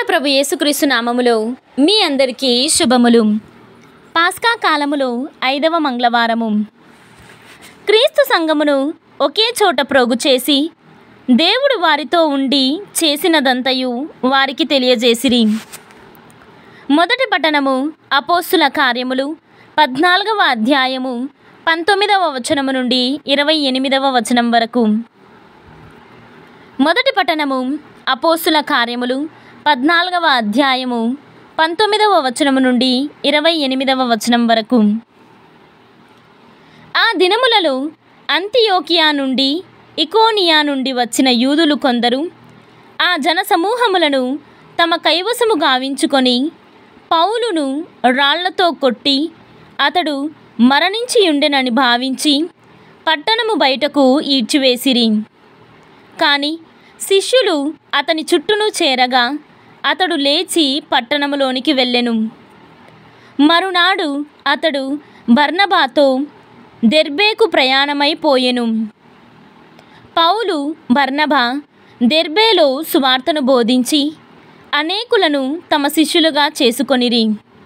ప్రభు యేసుక్రీస్తు నామములో మీ అందరికీ శుభములు పాస్కా కాలములో ఐదవ మంగళవారము క్రీస్తు సంఘమును ఒకే చోట ప్రోగు చేసి దేవుడు వారితో ఉండి చేసినదంతయు వారికి తెలియజేసిరి మొదటి పట్టణము అపోస్తుల కార్యములు పద్నాలుగవ అధ్యాయము పంతొమ్మిదవ వచనము నుండి ఇరవై ఎనిమిదవ వచనం వరకు మొదటి పట్టణము అపోస్తుల కార్యములు పద్నాలుగవ అధ్యాయము పంతొమ్మిదవ వచనము నుండి ఇరవై ఎనిమిదవ వచనం వరకు ఆ దినములలో అంతియోకియా నుండి ఇకోనియా నుండి వచ్చిన యూదులు కొందరు ఆ జనసమూహములను తమ కైవసము గావించుకొని పౌలును రాళ్లతో కొట్టి అతడు మరణించి ఉండెనని భావించి పట్టణము బయటకు ఈడ్చివేసిరి కానీ శిష్యులు అతని చుట్టూను చేరగా అతడు లేచి పట్టణములోనికి వెళ్ళెను మరునాడు అతడు బర్నబాతో దెర్బేకు ప్రయాణమైపోయెను పౌలు బర్నబా దెర్బేలో సువార్తను బోధించి అనేకులను తమ శిష్యులుగా చేసుకొనిరి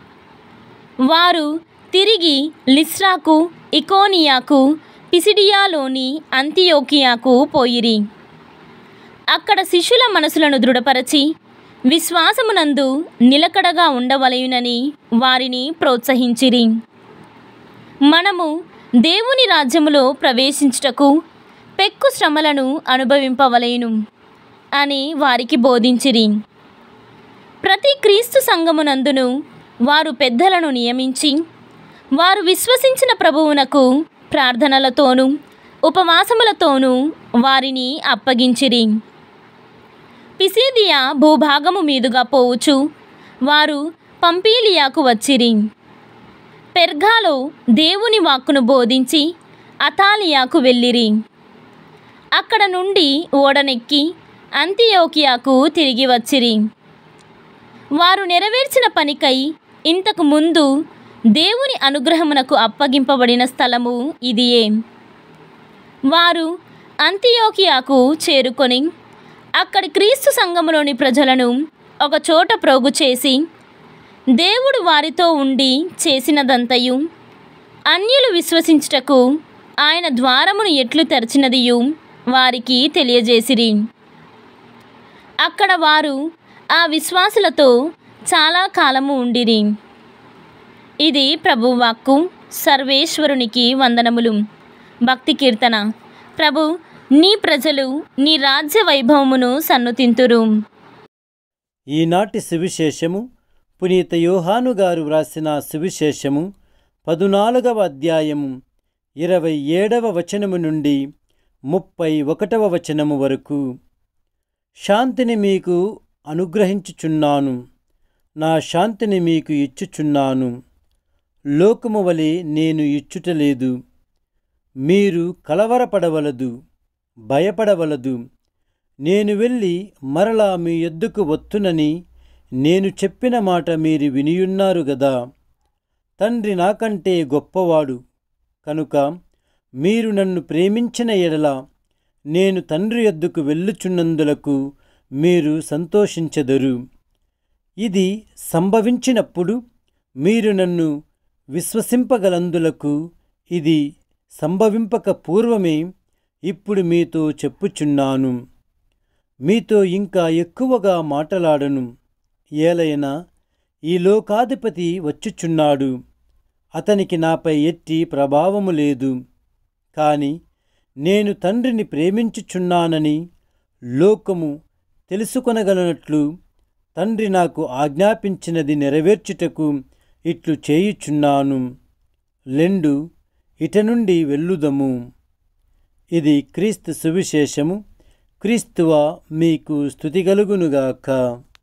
వారు తిరిగి లిస్రాకు ఇకోనియాకు పిసిడియాలోని అంతియోకియాకు పోయిరి అక్కడ శిష్యుల మనసులను దృఢపరచి విశ్వాసమునందు నిలకడగా ఉండవలయునని వారిని ప్రోత్సహించిరి మనము దేవుని రాజ్యములో ప్రవేశించుటకు పెక్కు శ్రమలను అనుభవింపవలయును అని వారికి బోధించిరి ప్రతి క్రీస్తు సంఘమునందును వారు పెద్దలను నియమించి వారు విశ్వసించిన ప్రభువునకు ప్రార్థనలతోనూ ఉపవాసములతోనూ వారిని అప్పగించిరి పిసిదియా భూభాగము మీదుగా పోవుచు వారు పంపీలియాకు వచ్చిరి పెర్గాలో దేవుని వాక్కును బోధించి అతాలియాకు వెళ్ళిరి అక్కడ నుండి ఓడనెక్కి అంతియోకియాకు తిరిగి వచ్చిరి వారు నెరవేర్చిన పనికై ఇంతకు ముందు దేవుని అనుగ్రహమునకు అప్పగింపబడిన స్థలము ఇదియే వారు అంతియోకియాకు చేరుకొని అక్కడి క్రీస్తు సంఘములోని ప్రజలను ఒక చోట ప్రోగు చేసి దేవుడు వారితో ఉండి చేసినదంతయు అన్యులు విశ్వసించుటకు ఆయన ద్వారమును ఎట్లు తెరచినదియు వారికి తెలియజేసిరి అక్కడ వారు ఆ విశ్వాసులతో చాలా కాలము ఉండిరి ఇది ప్రభువాక్కు సర్వేశ్వరునికి వందనములు భక్తి కీర్తన ప్రభు నీ ప్రజలు నీ రాజ్య వైభవమును సన్నుతింతురు ఈనాటి సువిశేషము పునీత యోహాను గారు వ్రాసిన సువిశేషము పదునాలుగవ అధ్యాయము ఇరవై ఏడవ వచనము నుండి ముప్పై ఒకటవ వచనము వరకు శాంతిని మీకు అనుగ్రహించుచున్నాను నా శాంతిని మీకు ఇచ్చుచున్నాను లోకము వలె నేను ఇచ్చుటలేదు మీరు కలవరపడవలదు భయపడవలదు నేను వెళ్ళి మరలా మీ ఎద్దుకు వత్తునని నేను చెప్పిన మాట మీరు వినియున్నారు గదా తండ్రి నాకంటే గొప్పవాడు కనుక మీరు నన్ను ప్రేమించిన ఎడల నేను తండ్రి ఎద్దుకు వెళ్ళుచున్నందులకు మీరు సంతోషించెదరు ఇది సంభవించినప్పుడు మీరు నన్ను విశ్వసింపగలందులకు ఇది సంభవింపక పూర్వమే ఇప్పుడు మీతో చెప్పుచున్నాను మీతో ఇంకా ఎక్కువగా మాటలాడను ఏలైనా ఈ లోకాధిపతి వచ్చుచున్నాడు అతనికి నాపై ఎట్టి ప్రభావము లేదు కాని నేను తండ్రిని ప్రేమించుచున్నానని లోకము తెలుసుకొనగలనట్లు తండ్రి నాకు ఆజ్ఞాపించినది నెరవేర్చుటకు ఇట్లు చేయుచున్నాను లెండు ఇట నుండి వెళ్ళుదము ఇది క్రీస్తు సువిశేషము క్రీస్తువ మీకు స్థుతి కలుగునుగాక